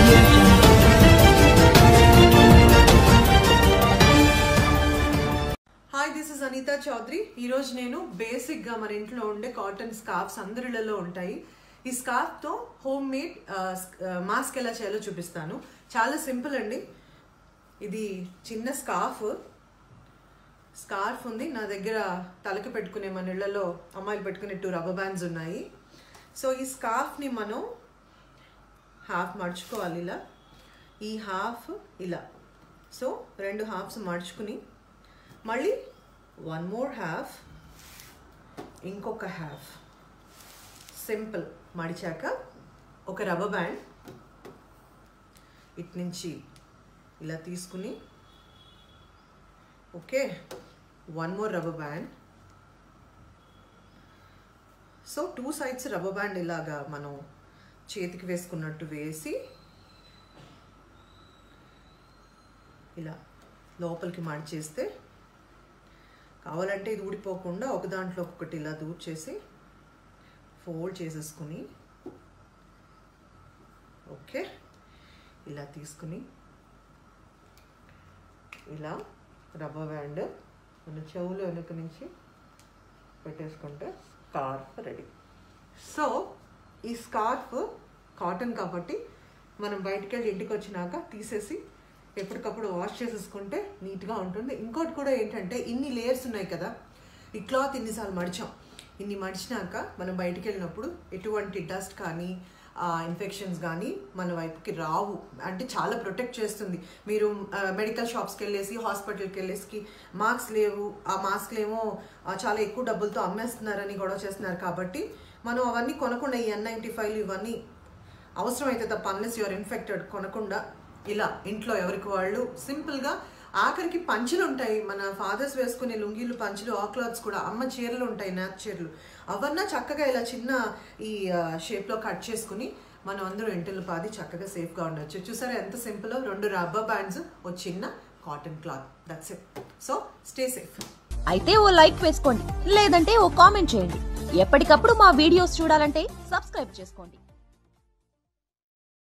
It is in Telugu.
audio jungle. Hi this is Anitha Chowdary ఈరోజు నేను బేసిక్గా మన ఇంట్లో ఉండే కాటన్ స్కార్ఫ్స్ అందరిలో ఉంటాయి ఈ స్కార్ఫ్తో హోమ్ మేడ్ మాస్క్ ఎలా చేయాలో చూపిస్తాను చాలా సింపుల్ అండి ఇది చిన్న స్కార్ఫ్ స్కార్ఫ్ ఉంది నా దగ్గర తలకి పెట్టుకునే మన ఇళ్లలో అమ్మాయిలు పెట్టుకునే టూ రబ్బర్ బ్యాండ్స్ ఉన్నాయి సో ఈ స్కార్ఫ్ని మనం హాఫ్ మడుచుకోవాలి ఇలా ఈ హాఫ్ ఇలా సో రెండు హాఫ్స్ మడుచుకుని మళ్ళీ వన్ మోర్ హ్యాఫ్ ఇంకొక హ్యాఫ్ సింపుల్ మడిచాక ఒక రబ్బర్ బ్యాండ్ ఇటు నుంచి ఇలా తీసుకుని okay one more rubber band so two sides rubber band ఇలాగా మనం చేతికి వేసుకున్నట్టు వేసి ఇలా లోపలికి మడిచేస్తే కావాలంటే ఇది ఊడిపోకుండా ఒక దాంట్లో ఒకటి ఇలా దూర్ చేసి ఫోల్డ్ చేసేసుకుని ఓకే ఇలా తీసుకుని ఇలా రబ్బర్ బ్యాండ్ మన చెవులు వెనుక నుంచి పెట్టేసుకుంటే స్కార్ఫ్ రెడీ సో ఈ స్కార్ఫ్ కాటన్ కాబట్టి మనం బయటికి వెళ్ళి ఇంటికి వచ్చినాక తీసేసి ఎప్పటికప్పుడు వాష్ చేసేసుకుంటే నీట్గా ఉంటుంది ఇంకోటి కూడా ఏంటంటే ఇన్ని లేయర్స్ ఉన్నాయి కదా ఈ క్లాత్ ఇన్నిసార్లు మడిచాం ఇన్ని మడిచినాక మనం బయటికి వెళ్ళినప్పుడు ఎటువంటి డస్ట్ కానీ ఇన్ఫెక్షన్స్ కానీ మన వైపుకి రావు అంటే చాలా ప్రొటెక్ట్ చేస్తుంది మీరు మెడికల్ షాప్స్కి వెళ్ళేసి హాస్పిటల్కి వెళ్ళేసి మాస్క్ లేవు ఆ మాస్క్లు ఏమో ఆ, చాలా ఎక్కువ డబ్బులతో అమ్మేస్తున్నారని గొడవ చేస్తున్నారు కాబట్టి మనం అవన్నీ కొనకుండా ఈ ఎన్ నైంటీ ఫైవ్ ఇవన్నీ అవసరమైతే తప్ప అన్లెస్ యువర్ ఇన్ఫెక్టెడ్ కొనకుండా ఇలా ఇంట్లో ఎవరికి వాళ్ళు సింపుల్గా ఆఖరికి పంచులు ఉంటాయి మన ఫాదర్స్ వేసుకునే లుంగీలు పంచులు ఆ క్లాత్స్ కూడా అమ్మ చీరలు ఉంటాయి నాచ్ చీరలు అవన్నా చక్కగా ఇలా చిన్న ఈ షేప్లో కట్ చేసుకుని మనం అందరూ ఇంటిలో పాది చక్కగా సేఫ్గా ఉండొచ్చు చూసారా ఎంత సింపుల్ రెండు రబ్బర్ బ్యాండ్స్ ఓ చిన్న cotton cloth that's it so stay safe అయితే ఓ లైక్ వేసుకోండి లేదంటే ఓ కామెంట్ చేయండి ఎప్పటికప్పుడు మా వీడియోస్ చూడాలంటే సబ్స్క్రైబ్ చేసుకోండి